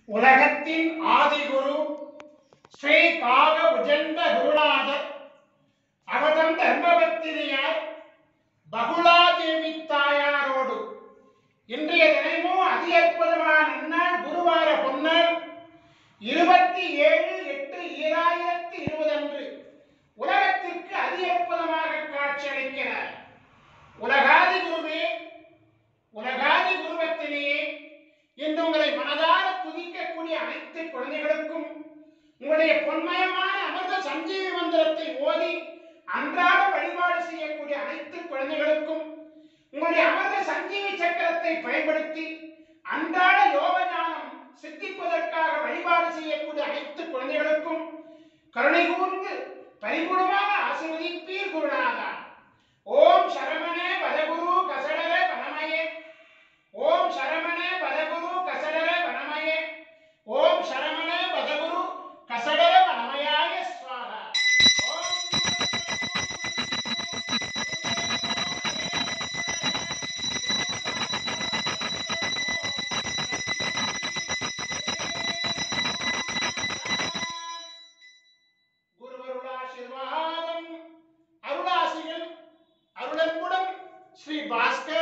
உலகத்தின் ஆதிகுரு ஸ்ரீ காக உஜந்த குருநாதர் அவதம் தர்மபத்திரியார் பகுலாதேவி தாயாரோடு இன்றைய தினமும் அதி அற்புதமான நன்னாள் குருவார பொன்னாள் இருபத்தி ஏழு எட்டு ஈராயிரத்தி இருபது அன்று உலகத்திற்கு அதி அற்புதமாக காட்சியளிக்கிறார் உலகாதி குருவே உலகாதி குருவத்திலேயே இன்று உங்களை மனதார துதிக்கக்கூடிய அனைத்து குழந்தைகளுக்கும் உங்களுடைய பொன்மயமான அமிர்த சஞ்சீவி மந்திரத்தை ஓதி அன்றாட வழிபாடு செய்யக்கூடிய அனைத்து குழந்தைகளுக்கும் உங்களுடைய அமிர்த சஞ்சீவி சக்கரத்தை பயன்படுத்தி அன்றாட யோக ஞானம் சித்திப்பதற்காக வழிபாடு செய்யக்கூடிய அனைத்து குழந்தைகளுக்கும் கருணை கூர்ந்து பரிபூர்ணமாக ஆசீர்வதிப்பீர் குருநாதா ஓம் சரவணே பதகுரு கசடரே வனமயே ஓம் சரவணே பதகுரு கசடரே வனமயே ஓம் சரவணே பதகுரு கசடரே வனமயாய ஸ்வாஹா ஓம் குருவருளாசிர்வாதம் அருளாசிகள் அருளன்புடன் ஸ்ரீ பாஸ்கர்